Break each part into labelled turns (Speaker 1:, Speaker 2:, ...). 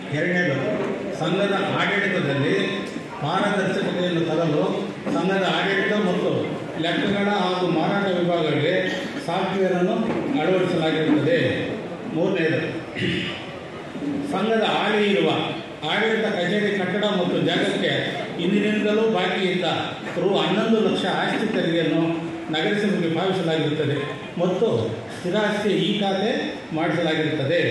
Speaker 1: ಎರಡನೇದು ಸಂಘದ ಆಡಳಿತದಲ್ಲಿ ಪಾರದರ್ಶಕತೆಯನ್ನು ತರಲು ಸಂಘದ ಆಡಳಿತ ಮತ್ತು ಲೆಕ್ಕಗಳ ಹಾಗೂ ಮಾರಾಟ ವಿಭಾಗಗಳಿಗೆ ಸಾಫ್ಟ್ವೇರನ್ನು ಅಳವಡಿಸಲಾಗಿರುತ್ತದೆ ಮೂರನೇದು ಸಂಘದ ಹಾಲಿ ಇರುವ ಆಡಳಿತ ಕಚೇರಿ ಕಟ್ಟಡ ಮತ್ತು ಜಾಗಕ್ಕೆ ಇಂದಿನಿಂದಲೂ ಬಾಕಿ ಇದ್ದ ರು ಹನ್ನೊಂದು ಲಕ್ಷ ಆಸ್ತಿ ತೆರಿಗೆಯನ್ನು ನಗರಸಭೆಗೆ ಭಾವಿಸಲಾಗಿರುತ್ತದೆ ಮತ್ತು ಸ್ಥಿರಾಸ್ತಿ ಈ ಖಾತೆ ಮಾಡಿಸಲಾಗಿರುತ್ತದೆ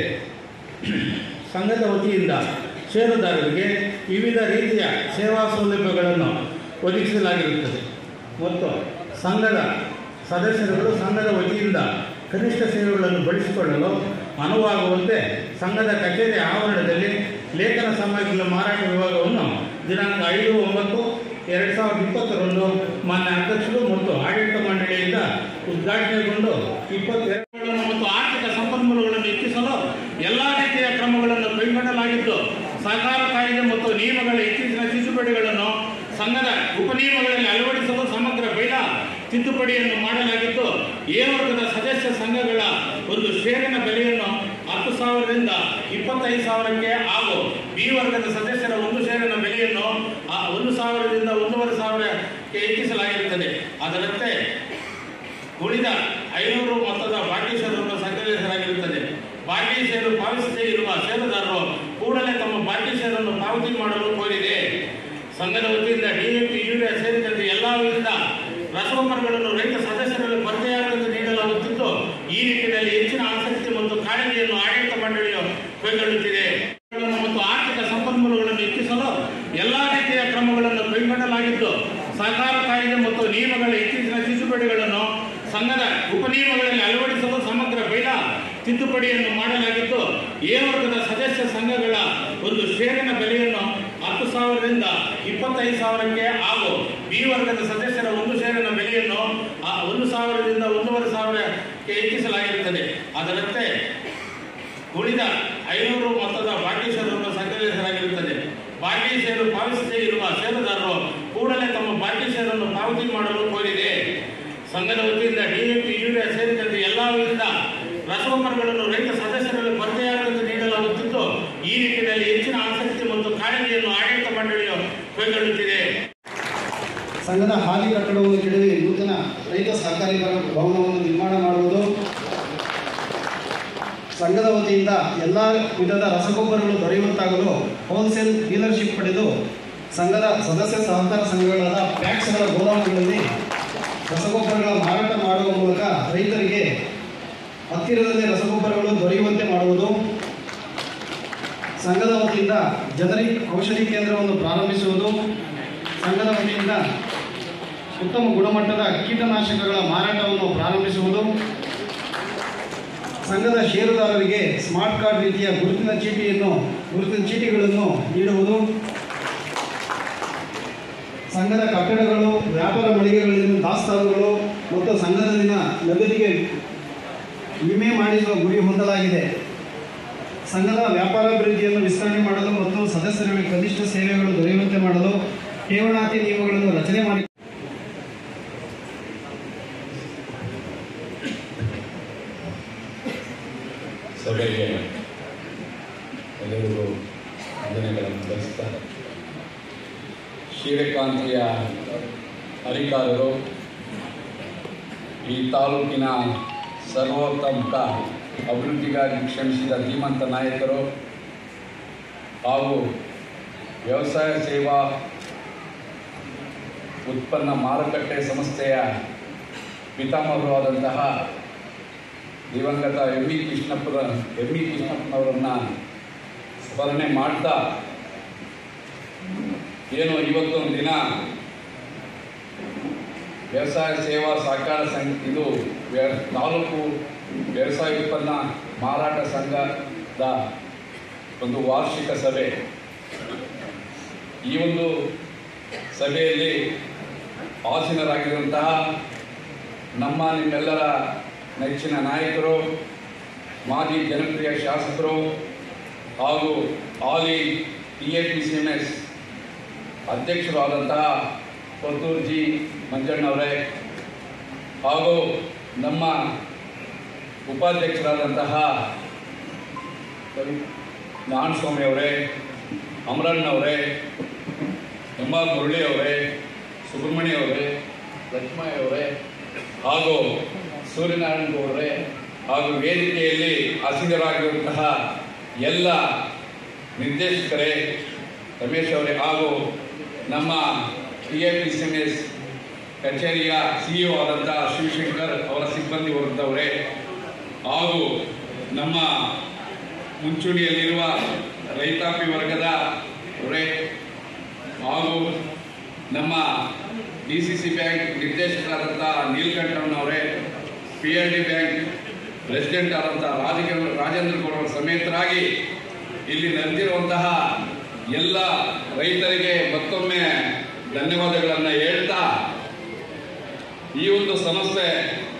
Speaker 1: ಸಂಘದ ವತಿಯಿಂದ ಷೇರುದಾರರಿಗೆ ವಿವಿಧ ರೀತಿಯ ಸೇವಾ ಸೌಲಭ್ಯಗಳನ್ನು ಒದಗಿಸಲಾಗಿರುತ್ತದೆ ಮತ್ತು ಸಂಘದ ಸದಸ್ಯರುಗಳು ಸಂಘದ ವತಿಯಿಂದ ಕನಿಷ್ಠ ಸೇವೆಗಳನ್ನು ಬಳಸಿಕೊಳ್ಳಲು ಅನುವಾಗುವಂತೆ ಸಂಘದ ಕಚೇರಿ ಆವರಣದಲ್ಲಿ ಲೇಖನ ಸಾಮಗ್ರಿಗಳ ಮಾರಾಟ ವಿಭಾಗವನ್ನು ದಿನಾಂಕ ಐದು ಒಂಬತ್ತು ಎರಡು ಸಾವಿರದ ಇಪ್ಪತ್ತರಂದು ಮಾನ್ಯ ಅಧ್ಯಕ್ಷರು ಮತ್ತು ಆಡಳಿತ ಮಂಡಳಿಯಿಂದ ಉದ್ಘಾಟನೆಗೊಂಡು ಇಪ್ಪತ್ತೆರಡು ಮತ್ತು ಆರ್ಥಿಕ ಸಂಪನ್ಮೂಲಗಳನ್ನು ಹೆಚ್ಚಿಸಲು ಎಲ್ಲ ರೀತಿಯ ಕ್ರಮಗಳನ್ನು ಕೈಗೊಳ್ಳಲಾಗಿದ್ದು ಸಹಕಾರ ಕಾಯ್ದೆ ಮತ್ತು ನಿಯಮಗಳ ಇತ್ತೀಚಿನ ತಿದ್ದುಪಡಿಗಳನ್ನು ಸಂಘದ ಉಪನಿಯಮಗಳಲ್ಲಿ ಅಳವಡಿಸಲು ಸಮಗ್ರ ಬೈಲ ತಿದ್ದುಪಡಿಯನ್ನು ಮಾಡಲಾಗಿದ್ದು ಎ ವರ್ಗದ ಸದಸ್ಯ ಸಂಘಗಳ ಒಂದು ಷೇರಿನ ಬೆಲೆಯನ್ನು ಹತ್ತು ಸಾವಿರದಿಂದ ಇಪ್ಪತ್ತೈದು ಸಾವಿರಕ್ಕೆ ಹಾಗೂ ಬಿ ವರ್ಗದ ಸದಸ್ಯರ ಒಂದು ಷೇರಿನ ಬೆಲೆಯನ್ನು ಆ ಒಂದು ಸಾವಿರದಿಂದ ಒಂದೂವರೆ ಸಾವಿರಕ್ಕೆ ಹೆಚ್ಚಿಸಲಾಗಿರುತ್ತದೆ ಅದರಂತೆ ಉಳಿದ ಐನೂರು ಮೊತ್ತದ ಬಾಕಿ ಷೇರನ್ನು ಸಂಗ್ರಹಿಸಲಾಗಿರುತ್ತದೆ ಬಾಕಿ ಷೇರು ಪಾವತಿಸದೇ ಇರುವ ಷೇರುದಾರರು ಕೂಡಲೇ ತಮ್ಮ ಬಾಕಿ ಷೇರನ್ನು ಪಾವತಿ ಮಾಡಲು ಕೋರಿದೆ ಸಂಘದ ವತಿಯಿಂದ ಡಿಎಪಿ ಯೂರಿಯಾ ಸೇರಿದಂತೆ ಎಲ್ಲ ವಿಧದ ರಸಗೊಬ್ಬರಗಳನ್ನು ರೈತ ಸದಸ್ಯರಲ್ಲಿ ಭರ್ತಿಯಾಗದಂತೆ ನೀಡಲಾಗುತ್ತಿದ್ದು ಈ ನಿಟ್ಟಿನಲ್ಲಿ ಹೆಚ್ಚಿನ ಆಸಕ್ತಿ ಮತ್ತು ಕಾಳಜಿಯನ್ನು ಆಡಳಿತ ಮಂಡಳಿಯು ಕೈಗೊಳ್ಳುತ್ತಿದೆ ಮತ್ತು ಆರ್ಥಿಕ ಸಂಪನ್ಮೂಲಗಳನ್ನು ಹೆಚ್ಚಿಸಲು ಎಲ್ಲ ರೀತಿಯ ಕ್ರಮಗಳನ್ನು ಕೈಗೊಳ್ಳಲಾಗಿದ್ದು ಸಹಕಾರ ಕಾಯ್ದೆ ಮತ್ತು ನಿಯಮಗಳ ಇತ್ತೀಚಿನ ತಿದ್ದುಪಡಿಗಳನ್ನು ಸಂಘದ ಉಪನಿಯಮಗಳಲ್ಲಿ ಅಳವಡಿಸಲು ಸಮಗ್ರ ಬೈಲ ತಿದ್ದುಪಡಿಯನ್ನು ಮಾಡಲಾಗಿದ್ದು ಎ ವರ್ಗದ ಸದಸ್ಯ ಸಂಘಗಳ ಒಂದು ಷೇರಿನ ಬೆಲೆಯನ್ನು ಹತ್ತು ಸಾವಿರದಿಂದ ಇಪ್ಪತ್ತೈದು ಸಾವಿರಕ್ಕೆ ಹಾಗೂ ಬಿ ವರ್ಗದ ಸದಸ್ಯರ ಒಂದು ಷೇರಿನ ಬೆಲೆಯನ್ನು ಆ ಒಂದು ಸಾವಿರದಿಂದ ಒಂದೂವರೆ ಸಾವಿರಕ್ಕೆ ಹೆಚ್ಚಿಸಲಾಗಿರುತ್ತದೆ ಅದರಂತೆ ಉಳಿದ ಐನೂರು ಮೊತ್ತದ ಬಾಕಿ ಷೇರನ್ನು ಸಂಗ್ರಹಿಸಲಾಗಿರುತ್ತದೆ ಬಾಕಿ ಷೇರು ಪಾವತಿಸದೇ ಇರುವ ಷೇರುದಾರರು ಕೂಡಲೇ ತಮ್ಮ ಬಾಕಿ ಷೇರನ್ನು ಪಾವತಿ ಮಾಡಲು ಕೋರಿದೆ ಸಂಘದ ವತಿಯಿಂದ ಡಿಎಪಿ ಯೂರಿಯಾ ಸೇರಿದಂತೆ ಎಲ್ಲ ವಿಧದ ರಸಗೊಬ್ಬರಗಳನ್ನು ರೈತ ಸದಸ್ಯರಲ್ಲಿ ಭರ್ತಿಯಾಗದಂತೆ ನೀಡಲಾಗುತ್ತಿದ್ದು ಈ ನಿಟ್ಟಿನಲ್ಲಿ ಹೆಚ್ಚಿನ ಆಸಕ್ತಿ ಮತ್ತು ಕಾಳಜಿಯನ್ನು ಆಡಳಿತ ಮಂಡಳಿಯು ಕೈಗೊಳ್ಳುತ್ತಿದೆ
Speaker 2: ಸಂಘದ ಹಾಲಿ ಕಟ್ಟಡವನ್ನು ಕೆಡವಿ ನೂತನ ರೈತ ಸಹಕಾರಿ ಭವ- ಭವನವನ್ನು ನಿರ್ಮಾಣ ಮಾಡುವುದು ಸಂಘದ ವತಿಯಿಂದ ಎಲ್ಲ ವಿಧದ ರಸಗೊಬ್ಬರಗಳು ದೊರೆಯುವಂತಾಗಲು ಹೋಲ್ಸೇಲ್ ಡೀಲರ್ಶಿಪ್ ಪಡೆದು ಸಂಘದ ಸದಸ್ಯ ಸಹಕಾರ ಸಂಘಗಳಾದ ಪ್ಯಾಕ್ಸ್ಗಳ ಗೋದಾಮುಗಳಲ್ಲಿ ರಸಗೊಬ್ಬರಗಳ ಮಾರಾಟ ಮಾಡುವ ಮೂಲಕ ರೈತರಿಗೆ ಹತ್ತಿರದಲ್ಲಿ ರಸಗೊಬ್ಬರಗಳು ದೊರೆಯುವಂತೆ ಮಾಡುವುದು ಸಂಘದ ವತಿಯಿಂದ ಜನರಿಕ್ ಔಷಧಿ ಕೇಂದ್ರವನ್ನು ಪ್ರಾರಂಭಿಸುವುದು ಸಂಘದ ವತಿಯಿಂದ ಉತ್ತಮ ಗುಣಮಟ್ಟದ ಕೀಟನಾಶಕಗಳ ಮಾರಾಟವನ್ನು ಪ್ರಾರಂಭಿಸುವುದು ಸಂಘದ ಷೇರುದಾರರಿಗೆ ಸ್ಮಾರ್ಟ್ ಕಾರ್ಡ್ ರೀತಿಯ ಗುರುತಿನ ಚೀಟಿಯನ್ನು ಗುರುತಿನ ಚೀಟಿಗಳನ್ನು ನೀಡುವುದು ಸಂಘದ ಕಟ್ಟಡಗಳು ವ್ಯಾಪಾರ ಮಳಿಗೆಗಳಲ್ಲಿನ ದಾಸ್ತಾನುಗಳು ಮತ್ತು ಸಂಘದಲ್ಲಿನ ನಗದಿಗೆ ವಿಮೆ ಮಾಡಿಸುವ ಗುರಿ ಹೊಂದಲಾಗಿದೆ ಸಂಘದ ವ್ಯಾಪಾರಾಭಿವೃದ್ಧಿಯನ್ನು ವಿಸ್ತರಣೆ ಮಾಡಲು ಮತ್ತು ಸದಸ್ಯರಿಗೆ ಕನಿಷ್ಠ ಸೇವೆಗಳು ದೊರೆಯುವಂತೆ ಮಾಡಲು ಠೇವಣಾತಿ ನಿಯಮಗಳನ್ನು ರಚನೆ ಮಾಡಿ
Speaker 3: ಸಭೆಗೆ ಎಲ್ಲರಿಗೂ ವಂದನೆಗಳನ್ನು ಬಯಸ್ತಾರೆ ಸೂರ್ಯಕಾಂತಿಯ ಅಧಿಕಾರರು ಈ ತಾಲೂಕಿನ ಸರ್ವೋತ್ತಮ ಅಭಿವೃದ್ಧಿಗಾಗಿ ಶ್ರಮಿಸಿದ ಧೀಮಂತ ನಾಯಕರು ಹಾಗೂ ವ್ಯವಸಾಯ ಸೇವಾ ಉತ್ಪನ್ನ ಮಾರುಕಟ್ಟೆ ಸಂಸ್ಥೆಯ ಪಿತಾಮಹರು ಆದಂತಹ ದಿವಂಗತ ಎಂ ಇ ಕೃಷ್ಣಪ್ಪರ ಎಂ ಇ ಕೃಷ್ಣಪ್ಪನವರನ್ನು ಸ್ಮರಣೆ ಮಾಡ್ತಾ ಏನು ಇವತ್ತೊಂದು ದಿನ ವ್ಯವಸಾಯ ಸೇವಾ ಸಹಕಾರ ಸಂಘ ಇದು ವ್ಯ ತಾಲೂಕು ವ್ಯವಸಾಯ ಉತ್ಪನ್ನ ಮಾರಾಟ ಸಂಘದ ಒಂದು ವಾರ್ಷಿಕ ಸಭೆ ಈ ಒಂದು ಸಭೆಯಲ್ಲಿ ಆಸೀನರಾಗಿರುವಂತಹ ನಮ್ಮ ನಿಮ್ಮೆಲ್ಲರ ನೆಚ್ಚಿನ ನಾಯಕರು ಮಾಜಿ ಜನಪ್ರಿಯ ಶಾಸಕರು ಹಾಗೂ ಹಾಲಿ T A P C M S ಅಧ್ಯಕ್ಷರು ಆದಂತಹ ಕೊತ್ತೂರು ಜಿ ಮಂಜಣ್ಣವರೇ ಹಾಗೂ ನಮ್ಮ ಉಪಾಧ್ಯಕ್ಷರಾದಂತಹ ನಾರಾಯಣಸ್ವಾಮಿ ಅವರೇ ಅಮರಣ್ಣ ಅವರೇ ಎಂ ಆರ್ ಮುರಳಿ ಅವರೇ ಸುಬ್ರಹ್ಮಣ್ಯ ಅವರೇ ಲಕ್ಷ್ಮಯ್ಯ ಅವರೇ ಹಾಗೂ ಸೂರ್ಯನಾರಾಯಣ ಗೌಡ್ರೆ ಹಾಗೂ ವೇದಿಕೆಯಲ್ಲಿ ಹಸಿರಾಗಿರುವಂತಹ ಎಲ್ಲ ನಿರ್ದೇಶಕರೇ ರಮೇಶ್ ಅವರೇ ಹಾಗೂ ನಮ್ಮ T A P C M S ಕಚೇರಿಯ ಸಿಇಒ ಆದಂಥ ಶಿವಶಂಕರ್ ಅವರ ಸಿಬ್ಬಂದಿ ವರ್ಗದವರೇ ಹಾಗೂ ನಮ್ಮ ಮುಂಚೂಣಿಯಲ್ಲಿರುವ ರೈತಾಪಿ ವರ್ಗದ ಅವರೇ ಹಾಗೂ ನಮ್ಮ ಡಿ ಸಿ ಸಿ ಬ್ಯಾಂಕ್ ನಿರ್ದೇಶಕರಾದಂಥ ನೀಲಕಂಠಣ್ಣವರೇ P R D bank president ಆದಂಥ ರಾಜಕ ರಾಜೇಂದ್ರ ಗೌಡ ಅವರ ಸಮೇತರಾಗಿ ಇಲ್ಲಿ ನೆರೆದಿರುವಂತಹ ಎಲ್ಲ ರೈತರಿಗೆ ಮತ್ತೊಮ್ಮೆ ಧನ್ಯವಾದಗಳನ್ನು ಹೇಳ್ತಾ ಈ ಒಂದು ಸಮಸ್ಯೆ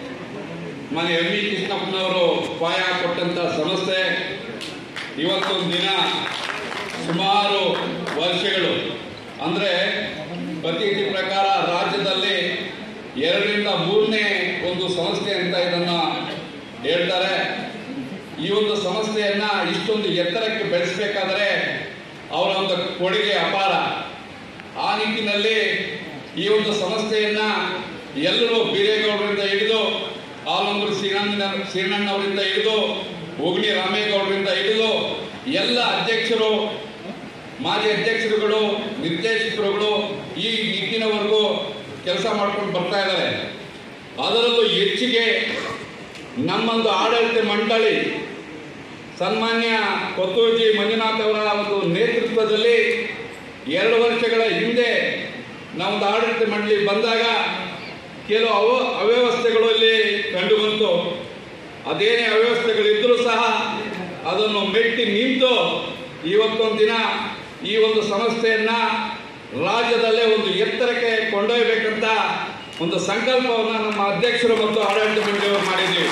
Speaker 3: ಮನೆ ಎಂ ಇ ಕೃಷ್ಣಪ್ಪನವರು ಉಪಾಯ ಕೊಟ್ಟಂತ ಸಂಸ್ಥೆ ಇವತ್ತೊಂದು ದಿನ ಸುಮಾರು ವರ್ಷಗಳು ಅಂದರೆ ಪ್ರತೀತಿ ಪ್ರಕಾರ ರಾಜ್ಯದಲ್ಲಿ ಎರಡರಿಂದ ಮೂರನೇ ಒಂದು ಸಂಸ್ಥೆ ಅಂತ ಇದನ್ನ ಹೇಳ್ತಾರೆ ಈ ಒಂದು ಸಂಸ್ಥೆಯನ್ನ ಇಷ್ಟೊಂದು ಎತ್ತರಕ್ಕೆ ಬೆಳೆಸಬೇಕಾದರೆ ಅವರ ಒಂದು ಕೊಡುಗೆ ಅಪಾರ ಆ ನಿಟ್ಟಿನಲ್ಲಿ ಈ ಒಂದು ಸಂಸ್ಥೆಯನ್ನ ಎಲ್ಲರೂ ಬೀರೇಗೌಡರಿಂದ ಹಿಡಿದು ಆಲಂಬೂರು ಶ್ರೀನಂದ ಶ್ರೀನಣ್ಣವರಿಂದ ಹಿಡಿದು ಉಗ್ನಿ ರಾಮೇಗೌಡರಿಂದ ಹಿಡಿದು ಎಲ್ಲ ಅಧ್ಯಕ್ಷರು ಮಾಜಿ ಅಧ್ಯಕ್ಷರುಗಳು ನಿರ್ದೇಶಕರುಗಳು ಈ ನಿಟ್ಟಿನವರೆಗೂ ಕೆಲಸ ಮಾಡ್ಕೊಂಡು ಬರ್ತಾ ಇದ್ದಾರೆ ಅದರಲ್ಲೂ ಹೆಚ್ಚಿಗೆ ನಮ್ಮೊಂದು ಆಡಳಿತ ಮಂಡಳಿ ಸನ್ಮಾನ್ಯ ಕೊತ್ತೂಜಿ ಮಂಜುನಾಥ್ ಅವರ ಒಂದು ನೇತೃತ್ವದಲ್ಲಿ ಎರಡು ವರ್ಷಗಳ ಹಿಂದೆ ನಮ್ಮದು ಆಡಳಿತ ಮಂಡಳಿ ಬಂದಾಗ ಕೆಲವು ಅವ ಅವ್ಯವಸ್ಥೆಗಳು ಇಲ್ಲಿ ಕಂಡು ಬಂತು ಅದೇನೇ ಅವ್ಯವಸ್ಥೆಗಳಿದ್ದರೂ ಸಹ ಅದನ್ನು ಮೆಟ್ಟಿ ನಿಂತು ಇವತ್ತೊಂದು ದಿನ ಈ ಒಂದು ಸಂಸ್ಥೆಯನ್ನ ರಾಜ್ಯದಲ್ಲೇ ಒಂದು ಎತ್ತರಕ್ಕೆ ಕೊಂಡೊಯ್ಯಬೇಕಂತ ಒಂದು ಸಂಕಲ್ಪವನ್ನು ನಮ್ಮ ಅಧ್ಯಕ್ಷರು ಮತ್ತು ಆಡಳಿತ ಮಂಡಳಿಯವರು ಮಾಡಿದ್ದೀವಿ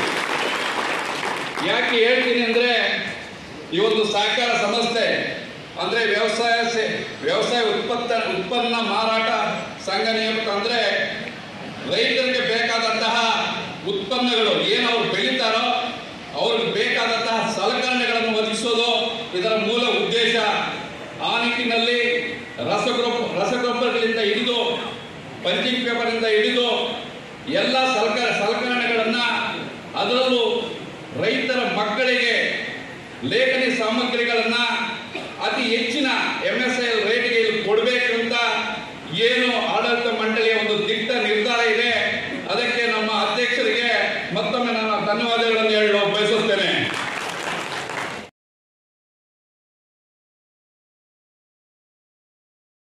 Speaker 3: ಯಾಕೆ ಹೇಳ್ತೀನಿ ಅಂದ್ರೆ ಈ ಒಂದು ಸಹಕಾರ ಸಂಸ್ಥೆ ಅಂದ್ರೆ ವ್ಯವಸಾಯ ಸೇ- ವ್ಯವಸಾಯ ಉತ್ಪತ್ತ ಉತ್ಪನ್ನ ಮಾರಾಟ ಸಂಘ ನೇಮಕ ಅಂದ್ರೆ ರೈತರಿಗೆ ಬೇಕಾದಂತಹ ಉತ್ಪನ್ನಗಳು ಏನು ಅವ್ರು ಬೆಳೀತಾರೋ ಅವ್ರಿಗೆ ಬೇಕಾದಂತಹ ಸಲಕರಣೆಗಳನ್ನು ಒದಗಿಸೋದು ಇದರ ಮೂಲ ಉದ್ದೇಶ ಆ ನಿಟ್ಟಿನಲ್ಲಿ ರಸಗೊಬ್ಬ ರಸಗೊಬ್ಬರಗಳಿಂದ ಹಿಡಿದು ಪಂಚಿಂಗ್ ಪೇಪರಿಂದ ಹಿಡಿದು ಎಲ್ಲ ಸಲಕ ಸಲಕರಣೆಗಳನ್ನು ಅದರಲ್ಲೂ ರೈತರ ಮಕ್ಕಳಿಗೆ ಲೇಖನಿ ಸಾಮಗ್ರಿಗಳ